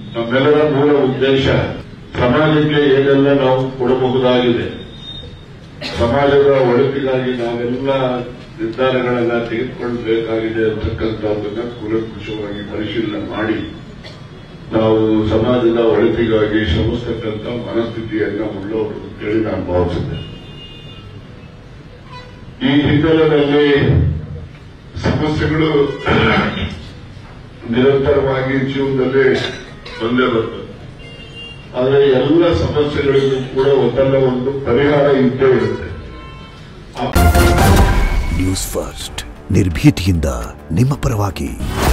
ನಮ್ಮೆಲ್ಲರ ಮೂಲ ಉದ್ದೇಶ ಸಮಾಜಕ್ಕೆ ಏನೆಲ್ಲ ನಾವು ಕೊಡಬಹುದಾಗಿದೆ ಸಮಾಜದ ಒಳಿತಿಗಾಗಿ ನಾವೆಲ್ಲ ನಿರ್ಧಾರಗಳೆಲ್ಲ ತೆಗೆದುಕೊಳ್ಳಬೇಕಾಗಿದೆ ಅಂತಕ್ಕಂಥದ್ದನ್ನ ಕೂಲಂಕುಷವಾಗಿ ಪರಿಶೀಲನೆ ಮಾಡಿ ನಾವು ಸಮಾಜದ ಒಳಿತಿಗಾಗಿ ಶ್ರಮಿಸ್ತಕ್ಕಂಥ ಮನಸ್ಥಿತಿಯನ್ನ ಉಳ್ಳವರು ಅಂತೇಳಿ ನಾನು ಭಾವಿಸಿದ್ದೆ ಈ ಹಿನ್ನೆಲೆಯಲ್ಲಿ ಸಮಸ್ಯೆಗಳು ನಿರಂತರವಾಗಿ ಜೀವನದಲ್ಲಿ ಬಂದೇ ಬರ್ತದೆ ಆದರೆ ಎಲ್ಲ ಸಮಸ್ಯೆಗಳಿಗೂ ಕೂಡ ಒಂದಲ್ಲ ಒಂದು ಪರಿಹಾರ ಇದ್ದೇ ಇರುತ್ತೆ ನ್ಯೂಸ್ ಫಸ್ಟ್ ನಿರ್ಭೀತಿಯಿಂದ ನಿಮ್ಮ ಪರವಾಗಿ